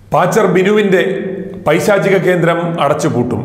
Patcher ബിനുവിന്റെ പൈശാചിക കേന്ദ്രം അടച്ചുപൂട്ടും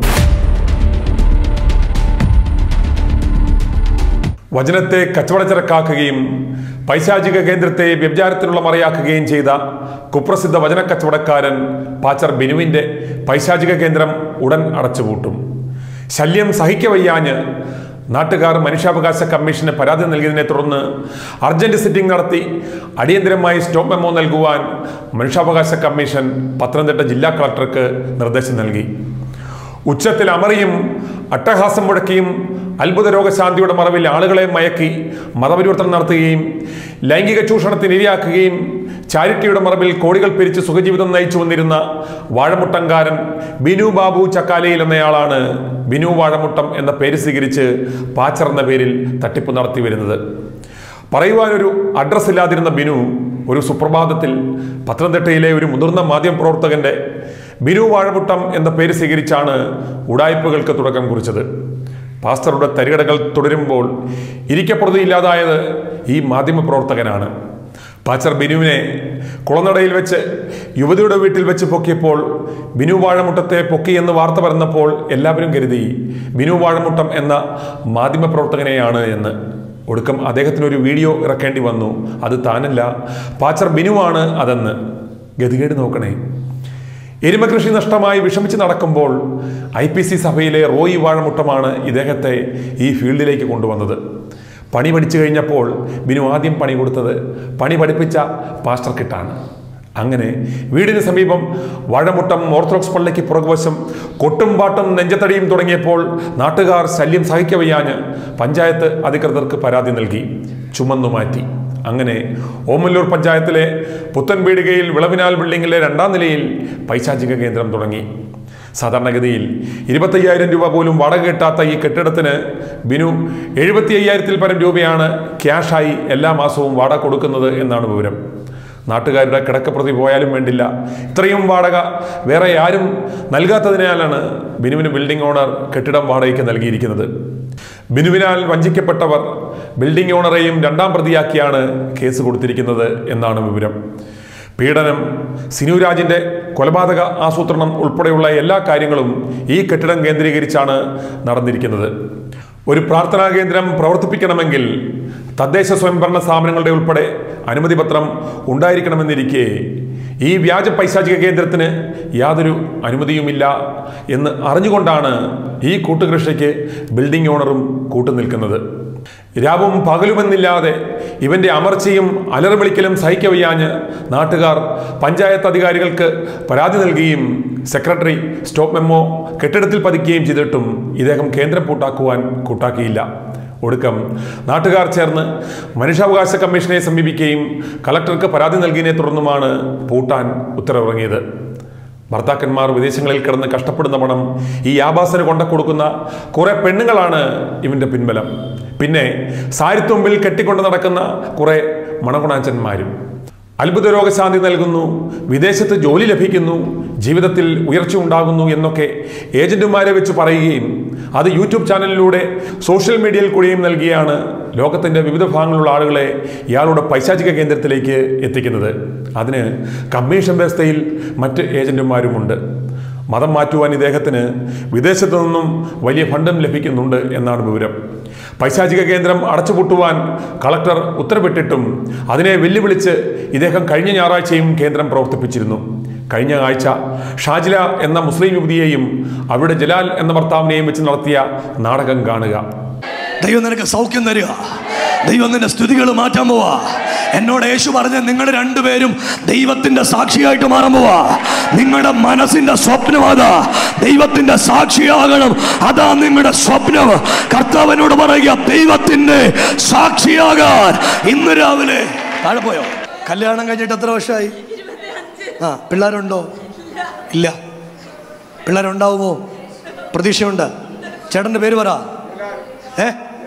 വചനത്തെ കച്ചവടച്ചരക്കാക്കുകയും പൈശാചിക കേന്ദ്രത്തെ വ്യഭിചാരത്തിനുള്ള മറയാക്കുകയും ചെയ്ത കുപ്രസിദ്ധ വചന കച്ചവടക്കാരൻ പാച്ചർ ബിനുവിന്റെ പൈശാചിക കേന്ദ്രം ഉടൻ അടച്ചുപൂട്ടും ശല്യം സഹിക്കവയ്യാഞ്ഞ് നാട്ടുകാർ മനുഷ്യാവകാശ കമ്മീഷന് പരാതി നൽകിയതിനെ തുടർന്ന് അർജന്റ് സിറ്റിംഗ് നടത്തി അടിയന്തരമായി സ്റ്റോപ്പ് മെമ്മോ നൽകുവാൻ മനുഷ്യാവകാശ കമ്മീഷൻ പത്തനംതിട്ട ജില്ലാ കളക്ടർക്ക് നിർദ്ദേശം നൽകി ഉച്ചത്തിൽ അമറിയും അട്ടഹാസം മുഴക്കിയും അത്ഭുത രോഗശാന്തിയുടെ മറവിൽ ആളുകളെ മയക്കി മതപരിവർത്തനം നടത്തുകയും ലൈംഗിക ചൂഷണത്തിന് ഇരയാക്കുകയും ചാരിറ്റിയുടെ മറവിൽ കോടികൾ പിരിച്ച് സുഖജീവിതം നയിച്ചു വന്നിരുന്ന വാഴമുട്ടംകാരൻ ബിനു ബാബു ചക്കാലയിൽ എന്നയാളാണ് ബിനു വാഴമുട്ടം എന്ന പേര് സ്വീകരിച്ച് പാച്ചർ എന്ന പേരിൽ തട്ടിപ്പ് നടത്തി വരുന്നത് പറയുവാനൊരു അഡ്രസ് ഇല്ലാതിരുന്ന ബിനു ഒരു സുപ്രഭാതത്തിൽ പത്തനംതിട്ടയിലെ ഒരു മുതിർന്ന മാധ്യമപ്രവർത്തകന്റെ ബിനു വാഴമുട്ടം എന്ന പേര് സ്വീകരിച്ചാണ് ഉടായ്പകൾക്ക് തുടക്കം കുറിച്ചത് പാസ്റ്ററുടെ തരികടകൾ തുടരുമ്പോൾ ഇരിക്കപ്പെടുകയില്ലാതായത് ഈ മാധ്യമപ്രവർത്തകനാണ് പാച്ചർ ബിനുവിനെ കുളനടയിൽ വെച്ച് യുവതിയുടെ വീട്ടിൽ വെച്ച് പൊക്കിയപ്പോൾ ബിനു വാഴമുട്ടത്തെ പൊക്കിയെന്ന് വാർത്ത പറഞ്ഞപ്പോൾ എല്ലാവരും കരുതി ബിനു വാഴമുട്ടം എന്ന മാധ്യമപ്രവർത്തകനെയാണ് എന്ന് ഒടുക്കം അദ്ദേഹത്തിനൊരു വീഡിയോ ഇറക്കേണ്ടി വന്നു അത് താനല്ല പാച്ചർ ബിനുവാണ് അതെന്ന് ഗതികേട് നോക്കണേ എരുമകൃഷി നഷ്ടമായി വിഷമിച്ച് നടക്കുമ്പോൾ ഐ പി സി സഭയിലെ റോയി വാഴമുട്ടമാണ് ഇദ്ദേഹത്തെ ഈ ഫീൽഡിലേക്ക് കൊണ്ടുവന്നത് പണി പഠിച്ചു കഴിഞ്ഞപ്പോൾ ബിനു ആദ്യം പണി കൊടുത്തത് പണി പഠിപ്പിച്ച പാസ്റ്റർ കിട്ടാണ് അങ്ങനെ വീടിന് സമീപം വാഴമുട്ടം ഓർത്തഡോക്സ് പള്ളിക്ക് പുറകുവശം കൊട്ടും പാട്ടും നെഞ്ചത്തടിയും തുടങ്ങിയപ്പോൾ നാട്ടുകാർ ശല്യം സഹിക്കവയ്യാഞ്ഞ് പഞ്ചായത്ത് അധികൃതർക്ക് പരാതി നൽകി ചുമന്നു മാറ്റി അങ്ങനെ ഓമല്ലൂർ പഞ്ചായത്തിലെ പുത്തൻപീടികയിൽ വിളവിനാൽ ബിൽഡിങ്ങിലെ രണ്ടാം നിലയിൽ പൈശാചിക കേന്ദ്രം തുടങ്ങി സാധാരണഗതിയിൽ ഇരുപത്തയ്യായിരം രൂപ പോലും വാടക കിട്ടാത്ത ഈ കെട്ടിടത്തിന് ബിനു എഴുപത്തി അയ്യായിരത്തിൽ പരം രൂപയാണ് ക്യാഷായി എല്ലാ മാസവും വാടക കൊടുക്കുന്നത് എന്നാണ് വിവരം നാട്ടുകാരുടെ കിടക്കപ്രതി പോയാലും വേണ്ടില്ല ഇത്രയും വാടക വേറെ ആരും നൽകാത്തതിനാലാണ് ബിനുവിന് ബിൽഡിംഗ് ഓണർ കെട്ടിടം വാടകയ്ക്ക് നൽകിയിരിക്കുന്നത് ബിനുവിനാൽ വഞ്ചിക്കപ്പെട്ടവർ ബിൽഡിംഗ് ഓണറെയും രണ്ടാം പ്രതിയാക്കിയാണ് കേസ് കൊടുത്തിരിക്കുന്നത് എന്നാണ് വിവരം പീഡനം സിനുരാജിന്റെ കൊലപാതക ആസൂത്രണം ഉൾപ്പെടെയുള്ള എല്ലാ കാര്യങ്ങളും ഈ കെട്ടിടം കേന്ദ്രീകരിച്ചാണ് നടന്നിരിക്കുന്നത് ഒരു പ്രാർത്ഥനാ കേന്ദ്രം പ്രവർത്തിപ്പിക്കണമെങ്കിൽ തദ്ദേശ സ്വയംഭരണ സ്ഥാപനങ്ങളുടെ ഉൾപ്പെടെ അനുമതി പത്രം ഉണ്ടായിരിക്കണമെന്നിരിക്കെ ഈ വ്യാജ പൈശാചിക കേന്ദ്രത്തിന് യാതൊരു അനുമതിയുമില്ല എന്ന് അറിഞ്ഞുകൊണ്ടാണ് ഈ കൂട്ടുകൃഷിക്ക് ബിൽഡിംഗ് ഓണറും കൂട്ടുനിൽക്കുന്നത് രാവും പകലുമെന്നില്ലാതെ ഇവന്റെ അമർച്ചയും അലറുവിളിക്കലും സഹിക്കവയ്യാഞ്ഞ് നാട്ടുകാർ പഞ്ചായത്ത് അധികാരികൾക്ക് പരാതി നൽകുകയും സെക്രട്ടറി സ്റ്റോപ്പ് മെമ്മോ കെട്ടിടത്തിൽ പതിക്കുകയും ചെയ്തിട്ടും ഇദ്ദേഹം കേന്ദ്രം പൂട്ടാക്കുവാൻ കൂട്ടാക്കിയില്ല ഒടുക്കം നാട്ടുകാർ ചേർന്ന് മനുഷ്യാവകാശ കമ്മീഷനെ സമീപിക്കുകയും കളക്ടർക്ക് പരാതി നൽകിയതിനെ തുടർന്നുമാണ് പൂട്ടാൻ ഉത്തരവിറങ്ങിയത് ഭർത്താക്കന്മാർ വിദേശങ്ങളിൽ കിടന്ന് കഷ്ടപ്പെടുന്ന പണം ഈ ആഭാസന് കൊണ്ട കൊടുക്കുന്ന കുറെ പെണ്ണുങ്ങളാണ് ഇവന്റെ പിൻബലം പിന്നെ സാരിത്തുമ്പിൽ കെട്ടിക്കൊണ്ട് നടക്കുന്ന കുറെ മണകുണാഞ്ചന്മാരും അത്ഭുത രോഗശാന്തി നൽകുന്നു വിദേശത്ത് ജോലി ലഭിക്കുന്നു ജീവിതത്തിൽ ഉയർച്ച ഉണ്ടാകുന്നു എന്നൊക്കെ ഏജന്റുമാരെ വെച്ച് പറയുകയും അത് യൂട്യൂബ് ചാനലിലൂടെ സോഷ്യൽ മീഡിയയിൽ കൂടിയും നൽകിയാണ് ലോകത്തിൻ്റെ വിവിധ ഭാഗങ്ങളിലുള്ള ആളുകളെ ഇയാളുടെ പൈശാചിക കേന്ദ്രത്തിലേക്ക് എത്തിക്കുന്നത് അതിന് കമ്മീഷൻ വ്യവസ്ഥയിൽ മറ്റ് ഏജന്റുമാരുമുണ്ട് മതം മാറ്റുവാൻ ഇദ്ദേഹത്തിന് വിദേശത്തു നിന്നും വലിയ ഫണ്ടും ലഭിക്കുന്നുണ്ട് എന്നാണ് വിവരം പൈശാചിക കേന്ദ്രം അടച്ചുപൂട്ടുവാൻ കളക്ടർ ഉത്തരവിട്ടിട്ടും അതിനെ വെല്ലുവിളിച്ച് ഇദ്ദേഹം കഴിഞ്ഞ ഞായറാഴ്ചയും കേന്ദ്രം പ്രവർത്തിപ്പിച്ചിരുന്നു കഴിഞ്ഞ ആഴ്ച ഷാജില എന്ന മുസ്ലിം യുവതിയെയും അവിടെ ജലാൽ എന്ന ഭർത്താവിനെയും വെച്ച് നടത്തിയ നാടകം കാണുക ദൈവം നിനക്ക് സൗഖ്യം തരിക ദൈവം നിന്റെ സ്ഥിതികൾ മാറ്റാൻ പോവാ എന്നോട് യേശു പറഞ്ഞ നിങ്ങൾ രണ്ടുപേരും ദൈവത്തിന്റെ സാക്ഷിയായിട്ട് മാറാൻ പോവാ നിങ്ങളുടെ മനസ്സിന്റെ സ്വപ്നം അതാ ദൈവത്തിന്റെ സാക്ഷിയാകണം അതാ നിങ്ങളുടെ സ്വപ്നം കർത്താവിനോട് പറയുക ദൈവത്തിന്റെ സാക്ഷിയാകാൻ ഇന്ന് രാവിലെ താഴെ പോയോ കല്യാണം കഴിഞ്ഞിട്ട് എത്ര വർഷമായി ആ പിള്ളേരുണ്ടോ ഇല്ല പിള്ളേരുണ്ടാവുമോ പ്രതീക്ഷയുണ്ട് ചേട്ടൻ്റെ പേര് പറ ഏ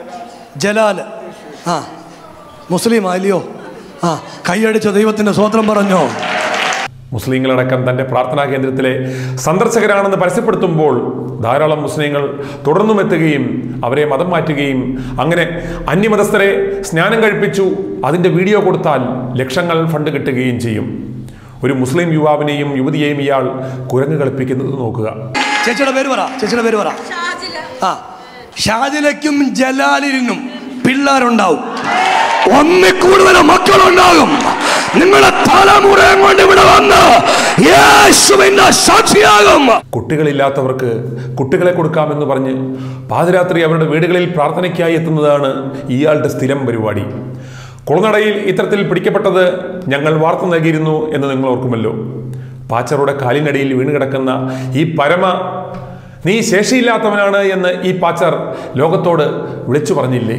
ജലാൽ ആ മുസ്ലിം അല്ലയോ ആ കൈയടിച്ച ദൈവത്തിൻ്റെ സ്വോത്രം പറഞ്ഞോ മുസ്ലിങ്ങളടക്കം തന്റെ പ്രാർത്ഥനാ കേന്ദ്രത്തിലെ സന്ദർശകരാണെന്ന് പരസ്യപ്പെടുത്തുമ്പോൾ ധാരാളം മുസ്ലിങ്ങൾ തുടർന്നും എത്തുകയും അവരെ മതം മാറ്റുകയും അങ്ങനെ അന്യമതസ്ഥരെ സ്നാനം കഴിപ്പിച്ചു അതിൻ്റെ വീഡിയോ കൊടുത്താൽ ലക്ഷങ്ങൾ ഫണ്ട് കിട്ടുകയും ചെയ്യും ഒരു മുസ്ലിം യുവാവിനെയും യുവതിയെയും ഇയാൾ കുരങ്ങ് കളിപ്പിക്കുന്നത് നോക്കുക ചേച്ചിയുടെ പേര് പറ ചേച്ചിയുടെ പേര് പറ ഷാജില ആ ഷാജിലയ്ക്കും ജലാലിനും പിള്ളേരുണ്ടാവും ഒന്നിൽ കൂടുതൽ മക്കളുണ്ടാകും നിങ്ങളെ തലമുറയും കൊണ്ട് ഇവിടെ വന്ന് യേശുവിന്റെ സാക്ഷിയാകും കുട്ടികളില്ലാത്തവർക്ക് കുട്ടികളെ കൊടുക്കാമെന്ന് പറഞ്ഞ് പാതിരാത്രി അവരുടെ വീടുകളിൽ പ്രാർത്ഥനയ്ക്കായി എത്തുന്നതാണ് ഇയാളുടെ സ്ഥിരം പരിപാടി കുളനടയിൽ ഇത്തരത്തിൽ പിടിക്കപ്പെട്ടത് ഞങ്ങൾ വാർത്ത നൽകിയിരുന്നു എന്ന് നിങ്ങൾ ഓർക്കുമല്ലോ പാച്ചറുടെ കാലിനടിയിൽ വീണ് കിടക്കുന്ന ഈ പരമ നീ ശേഷിയില്ലാത്തവനാണ് എന്ന് ഈ പാച്ചർ ലോകത്തോട് വിളിച്ചു പറഞ്ഞില്ലേ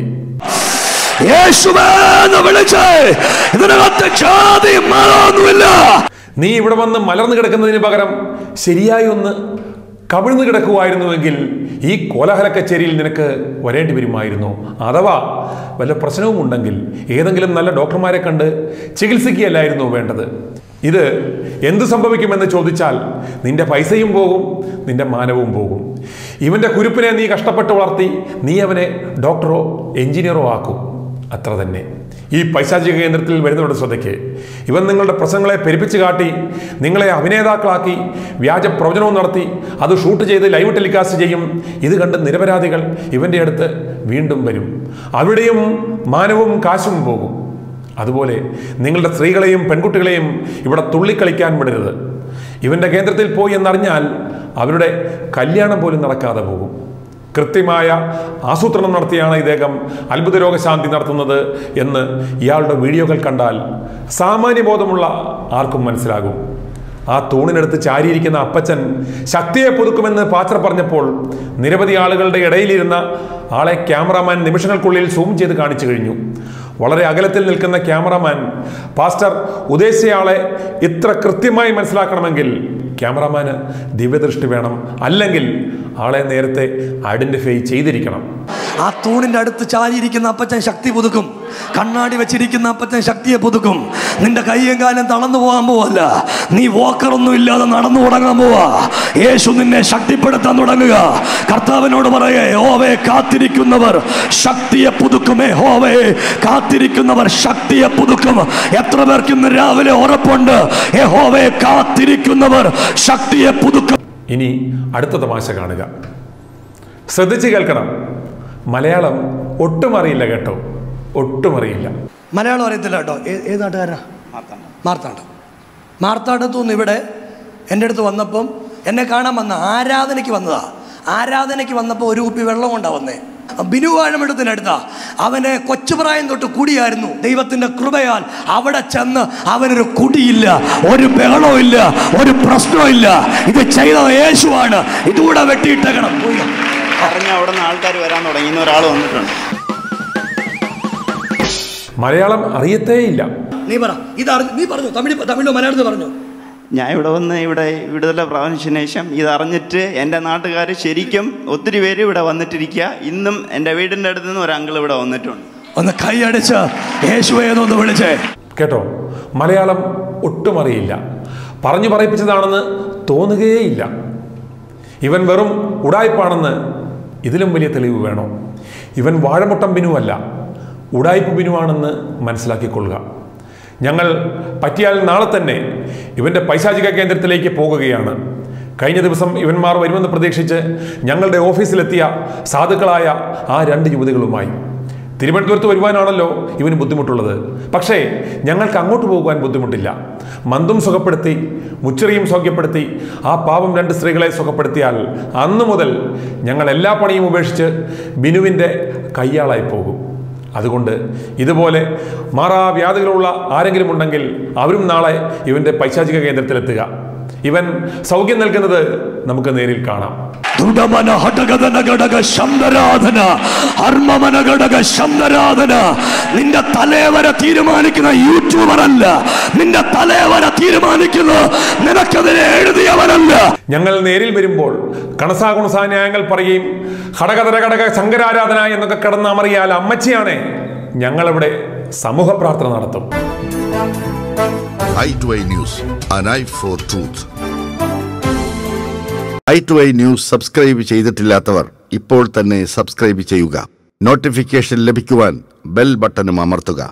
യേശുവെന്ന് വിളിച്ച് ഇതിനകത്ത് ജാതി മതമൊന്നുമില്ല നീ ഇവിടെ വന്ന് മലർന്നു കിടക്കുന്നതിന് പകരം ശരിയായി ഒന്ന് കവിഴ്ന്നു കിടക്കുമായിരുന്നുവെങ്കിൽ ഈ കോലാഹല കച്ചേരിയിൽ നിനക്ക് വരേണ്ടി വരുമായിരുന്നു അഥവാ വല്ല പ്രശ്നവും ഉണ്ടെങ്കിൽ ഏതെങ്കിലും നല്ല ഡോക്ടർമാരെ കണ്ട് ചികിത്സിക്കുകയല്ലായിരുന്നു വേണ്ടത് ഇത് എന്തു സംഭവിക്കുമെന്ന് ചോദിച്ചാൽ നിന്റെ പൈസയും പോകും നിന്റെ മാനവും പോകും ഇവന്റെ കുരുപ്പിനെ നീ കഷ്ടപ്പെട്ട് വളർത്തി നീ അവനെ ഡോക്ടറോ എഞ്ചിനീയറോ ആക്കും അത്ര തന്നെ ഈ പൈശാചിക കേന്ദ്രത്തിൽ വരുന്നവരുടെ ശ്രദ്ധയ്ക്ക് ഇവൻ നിങ്ങളുടെ പ്രസംഗങ്ങളെ പെരുപ്പിച്ച് കാട്ടി നിങ്ങളെ അഭിനേതാക്കളാക്കി വ്യാജ പ്രവചനവും നടത്തി അത് ഷൂട്ട് ചെയ്ത് ലൈവ് ടെലികാസ്റ്റ് ചെയ്യും ഇത് കണ്ട് നിരപരാധികൾ ഇവൻ്റെ അടുത്ത് വീണ്ടും വരും അവിടെയും മാനവും കാശും പോകും അതുപോലെ നിങ്ങളുടെ സ്ത്രീകളെയും പെൺകുട്ടികളെയും ഇവിടെ തുള്ളിക്കളിക്കാൻ വിടരുത് ഇവൻ്റെ കേന്ദ്രത്തിൽ പോയി എന്നറിഞ്ഞാൽ അവരുടെ കല്യാണം പോലും നടക്കാതെ പോകും കൃത്യമായ ആസൂത്രണം നടത്തിയാണ് ഇദ്ദേഹം അത്ഭുത രോഗശാന്തി നടത്തുന്നത് എന്ന് ഇയാളുടെ വീഡിയോകൾ കണ്ടാൽ സാമാന്യബോധമുള്ള ആർക്കും മനസ്സിലാകും ആ തൂണിനടുത്ത് ചാരിയിരിക്കുന്ന അപ്പച്ചൻ ശക്തിയെ പുതുക്കുമെന്ന് പാച്ചർ പറഞ്ഞപ്പോൾ നിരവധി ആളുകളുടെ ഇടയിലിരുന്ന ആളെ ക്യാമറാമാൻ നിമിഷങ്ങൾക്കുള്ളിൽ സൂം ചെയ്ത് കാണിച്ചു കഴിഞ്ഞു വളരെ അകലത്തിൽ നിൽക്കുന്ന ക്യാമറാമാൻ പാസ്റ്റർ ഉദ്ദേശിച്ചയാളെ ഇത്ര കൃത്യമായി മനസ്സിലാക്കണമെങ്കിൽ ക്യാമറാമാന് ദിവ്യദൃഷ്ടി വേണം അല്ലെങ്കിൽ ആളെ നേരത്തെ ഐഡന്റിഫൈ ചെയ്തിരിക്കണം ആ തൂണിന്റെ അടുത്ത് ചാരിയിരിക്കുന്ന അപ്പച്ചൻ ശക്തി പുതുക്കും കണ്ണാടി വെച്ചിരിക്കുന്ന അപ്പച്ചൻ ശക്തിയെ പുതുക്കും നിന്റെ കയ്യും കാലം തളർന്നു പോകാൻ പോവല്ല നീ വോക്കറൊന്നും ഇല്ലാതെ നടന്നു തുടങ്ങാൻ പോവാ യേശു നിന്നെ ശക്തിപ്പെടുത്താൻ തുടങ്ങുക കർത്താവിനോട് പറയേ ഹോവേ കാത്തിരിക്കുന്നവർ ശക്തിയെ പുതുക്കുമേ ഹോവേ കാത്തിരിക്കുന്നവർ ശക്തിയെ പുതുക്കും എത്ര പേർക്ക് ഇന്ന് രാവിലെ ഉറപ്പുണ്ട് ഏ ഹോവേ കാത്തിരിക്കുന്നവർ ശക്തിയെ പുതുക്കും ഇനി അടുത്ത തമാശ കാണുക ശ്രദ്ധിച്ച് കേൾക്കണം മലയാളം ഒട്ടും അറിയില്ല കേട്ടോ ഒട്ടും അറിയില്ല മലയാളം അറിയത്തില്ല കേട്ടോ ഏ- ഏത് നാട്ടുകാരനാ മാർത്താണ്ഡം മാർത്താണ്ഡത്തു നിന്ന് ഇവിടെ എൻ്റെ അടുത്ത് വന്നപ്പം എന്നെ കാണാൻ വന്ന ആരാധനയ്ക്ക് വന്നതാ ആരാധനയ്ക്ക് വന്നപ്പോൾ ഒരു കുപ്പി വെള്ളം കൊണ്ടാ വന്നേ ബിനു വാഴമെടുത്തിനടുത്താ അവന് കൊച്ചുപ്രായം തൊട്ട് കുടിയായിരുന്നു ദൈവത്തിന്റെ കൃപയാൽ അവിടെ ചെന്ന് അവനൊരു കുടിയില്ല ഒരു ബഹളവും ഇല്ല ഒരു പ്രശ്നവും ഇല്ല ഇത് ചെയ്തത് യേശുവാണ് ഇതുകൂടെ വെട്ടിയിട്ടേക്കണം പോയി പറഞ്ഞ അവിടെ നിന്ന് ആൾക്കാർ വരാൻ തുടങ്ങി ഇന്ന് ഒരാൾ വന്നിട്ടുണ്ട് മലയാളം അറിയത്തേയില്ല നീ പറ ഇത് അറിഞ്ഞു നീ പറഞ്ഞു തമിഴ് തമിഴിലോ മലയാളത്തിൽ പറഞ്ഞു ഞാൻ ഇവിടെ വന്ന് ഇവിടെ വിടുതല പ്രാപിച്ചതിന് ശേഷം ഇത് അറിഞ്ഞിട്ട് എൻ്റെ നാട്ടുകാർ ശരിക്കും ഒത്തിരി പേര് ഇവിടെ വന്നിട്ടിരിക്കുക ഇന്നും എൻ്റെ വീടിൻ്റെ അടുത്ത് നിന്ന് ഒരു അങ്കിൾ ഇവിടെ വന്നിട്ടുണ്ട് ഒന്ന് കൈയടിച്ച് യേശുവേ എന്നൊന്ന് വിളിച്ചേ കേട്ടോ മലയാളം ഒട്ടും അറിയില്ല പറഞ്ഞു പറയിപ്പിച്ചതാണെന്ന് തോന്നുകയേയില്ല ഇവൻ വെറും ഉടായ്പാണെന്ന് ഇതിലും വലിയ തെളിവ് വേണോ ഇവൻ വാഴമുട്ടം ബിനുവല്ല ഉടായ്പ ബിനുവാണെന്ന് മനസ്സിലാക്കിക്കൊള്ളുക ഞങ്ങൾ പറ്റിയാൽ നാളെ തന്നെ ഇവൻ്റെ പൈശാചിക കേന്ദ്രത്തിലേക്ക് പോകുകയാണ് കഴിഞ്ഞ ദിവസം ഇവന്മാർ വരുമെന്ന് പ്രതീക്ഷിച്ച് ഞങ്ങളുടെ ഓഫീസിലെത്തിയ സാധുക്കളായ ആ രണ്ട് യുവതികളുമായി തിരുവനന്തപുരത്ത് വരുവാനാണല്ലോ ഇവന് ബുദ്ധിമുട്ടുള്ളത് പക്ഷേ ഞങ്ങൾക്ക് അങ്ങോട്ട് പോകുവാൻ ബുദ്ധിമുട്ടില്ല മന്ദും സുഖപ്പെടുത്തി മുച്ചറിയും സുഖപ്പെടുത്തി ആ പാവം രണ്ട് സ്ത്രീകളെ സുഖപ്പെടുത്തിയാൽ അന്നു മുതൽ ഞങ്ങൾ എല്ലാ പണിയും ഉപേക്ഷിച്ച് ബിനുവിൻ്റെ കയ്യാളായി പോകും അതുകൊണ്ട് ഇതുപോലെ മാറാവ്യാധികളുള്ള ആരെങ്കിലും ഉണ്ടെങ്കിൽ അവരും നാളെ ഇവൻ്റെ പൈശാചിക കേന്ദ്രത്തിലെത്തുക ഇവൻ സൗഖ്യം നൽകുന്നത് നമുക്ക് നേരിൽ കാണാം ദുഡമന ഹടകദന ഘടക ശബ്ദരാധന ഹർമ്മമന ഘടക ശബ്ദരാധന നിന്റെ തലേവര തീരുമാനിക്കുന്ന യൂട്യൂബർ അല്ല നിന്റെ തലേവര തീരുമാനിക്കുന്ന നിനക്കതിനെ എഴുതിയവനല്ല ഞങ്ങൾ നേരിൽ വരുമ്പോൾ കണസാ കുണസാ ന്യായങ്ങൾ പറയുകയും ഘടകതര ഘടക ശങ്കരാരാധന എന്നൊക്കെ കിടന്ന് അമറിയാൽ അമ്മച്ചിയാണേ ഞങ്ങളിവിടെ സമൂഹ പ്രാർത്ഥന നടത്തും eye to eye news an eye for truth eye to eye news subscribe ചെയ്തിട്ടില്ലാത്തവർ ഇപ്പോൾ തന്നെ സബ്സ്ക്രൈബ് ചെയ്യുക നോട്ടിഫിക്കേഷൻ ലഭിക്കുവാൻ ബെൽ ബട്ടണും അമർത്തുക